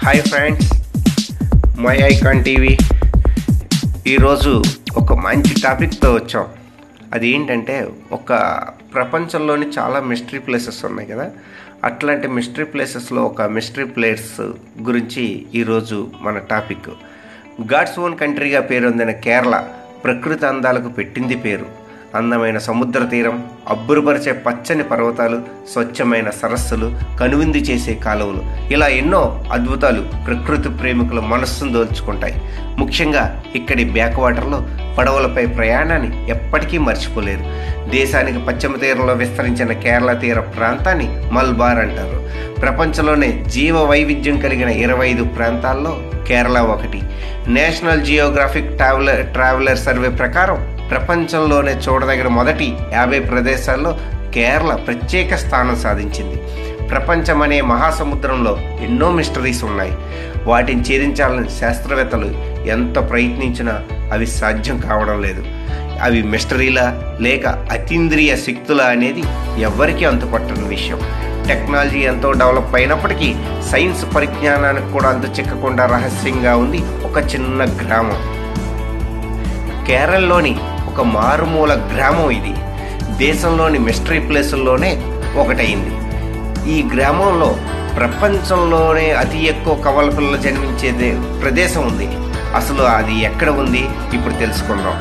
hi friends My Icon TV ఈరోజు ఒక మంచి టాపిక్తో వచ్చాం అది ఏంటంటే ఒక ప్రపంచంలోని చాలా మిస్టరీ ప్లేసెస్ ఉన్నాయి కదా అట్లాంటి మిస్టరీ ప్లేసెస్లో ఒక మిస్టరీ ప్లేస్ గురించి ఈరోజు మన టాపిక్ గాడ్స్ ఓన్ కంట్రీగా పేరొందిన కేరళ ప్రకృతి అందాలకు పెట్టింది పేరు అందమైన సముద్ర తీరం అబ్బురుపరిచే పచ్చని పర్వతాలు స్వచ్ఛమైన సరస్సులు కనువిందు చేసే కాలువలు ఇలా ఎన్నో అద్భుతాలు ప్రకృతి ప్రేమికుల మనస్సును దోల్చుకుంటాయి ముఖ్యంగా ఇక్కడి బ్యాక్ వాటర్లో పడవలపై ప్రయాణాన్ని ఎప్పటికీ మర్చిపోలేరు దేశానికి పశ్చిమ తీరంలో విస్తరించిన కేరళ తీర ప్రాంతాన్ని మల్బార్ అంటారు ప్రపంచంలోనే జీవ వైవిధ్యం కలిగిన ఇరవై ఐదు ప్రాంతాల్లో కేరళ ఒకటి National Geographic Traveller Traveller survey ప్రకారం ప్రపంచంలోనే చూడదగిన మొదటి యాభై ప్రదేశాల్లో కేరళ ప్రత్యేక స్థానం సాధించింది ప్రపంచం అనే మహాసముద్రంలో ఎన్నో మిస్టరీస్ ఉన్నాయి వాటిని ఛేదించాలని శాస్త్రవేత్తలు ఎంత ప్రయత్నించినా అవి సాధ్యం కావడం లేదు అవి మిస్టరీలా లేక అతీంద్రియ శక్తులా అనేది ఎవ్వరికీ అంతుపట్టని విషయం టెక్నాలజీ ఎంతో డెవలప్ అయినప్పటికీ సైన్స్ పరిజ్ఞానానికి కూడా అంతు చిక్కకుండా రహస్యంగా ఉంది ఒక చిన్న గ్రామం కేరళలోని ఒక మారుమూల గ్రామం ఇది దేశంలోని మిస్టరీ ప్లేసుల్లోనే ఒకటైంది ఈ గ్రామంలో ప్రపంచంలోనే అతి ఎక్కువ కవల పిల్లలు జన్మించే దే- ప్రదేశం ఉంది అసలు అది ఎక్కడ ఉంది ఇప్పుడు తెలుసుకుందాం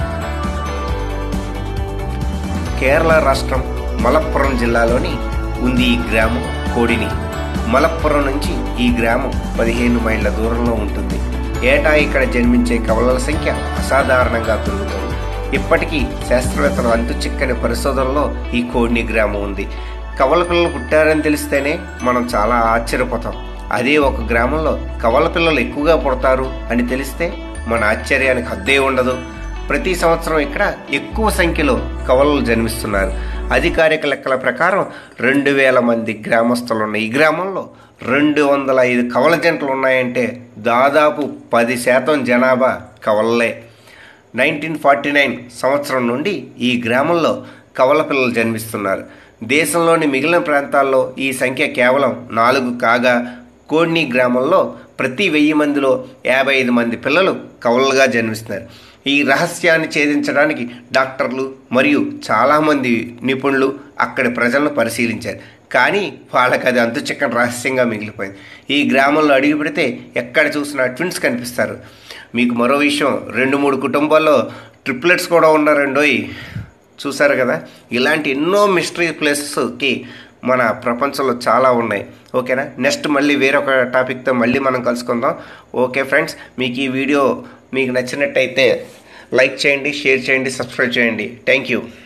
కేరళ రాష్ట్రం మలప్పురం జిల్లాలోని ఉంది ఈ గ్రామం కోడిని మలప్పురం నుంచి ఈ గ్రామం పదిహేను మైళ్ళ దూరంలో ఉంటుంది ఏటా ఇక్కడ జన్మించే కవలల సంఖ్య అసాధారణంగా పెరుగుతుంది ఇప్పటికీ శాస్త్రవేత్తలు అంతు చిక్కని పరిశోధనలో ఈ కోడిని గ్రామం ఉంది కవల పిల్లలు పుట్టారని తెలిస్తేనే మనం చాలా ఆశ్చర్యపోతాం అదే ఒక గ్రామంలో కవల పిల్లలు ఎక్కువగా పుడతారు అని తెలిస్తే మన ఆశ్చర్యానికి హద్దే ఉండదు ప్రతి సంవత్సరం ఇక్కడ ఎక్కువ సంఖ్యలో కవలలు జన్మిస్తున్నారు అధికారిక లెక్కల ప్రకారం రెండు వేల మంది గ్రామస్తులు ఉన్న ఈ గ్రామంలో రెండు వందల ఐదు కవల జంటలు ఉన్నాయంటే దాదాపు పది శాతం జనాభా కవలలే నైన్టీన్ ఫార్టీ నైన్ సంవత్సరం నుండి ఈ గ్రామంలో కవల పిల్లలు జన్మిస్తున్నారు దేశంలోని మిగిలిన ప్రాంతాల్లో ఈ సంఖ్య కేవలం నాలుగు కాగా కోడ్ని గ్రామంలో ప్రతి వెయ్యి మందిలో యాభై ఐదు మంది పిల్లలు కవలలుగా జన్మిస్తున్నారు ఈ రహస్యాన్ని ఛేదించడానికి డాక్టర్లు మరియు చాలామంది నిపుణులు అక్కడి ప్రజలను పరిశీలించారు కానీ వాళ్ళకి అది అంతు చిక్కని రహస్యంగా మిగిలిపోయింది ఈ గ్రామంలో అడుగు పెడితే ఎక్కడ చూసినా ట్విన్స్ కనిపిస్తారు మీకు మరో విషయం రెండు మూడు కుటుంబాల్లో ట్రిప్లెట్స్ కూడా ఉన్నారండోయ్ చూసారు కదా ఇలాంటి ఎన్నో మిస్టరీ ప్లేసెస్కి మన ప్రపంచంలో చాలా ఉన్నాయి ఓకేనా నెక్స్ట్ మళ్ళీ వేరొక టాపిక్తో మళ్ళీ మనం కలుసుకుందాం ఓకే ఫ్రెండ్స్ మీకు ఈ వీడియో మీకు నచ్చినట్టయితే లైక్ చేయండి షేర్ చేయండి సబ్స్క్రైబ్ చేయండి థ్యాంక్ యూ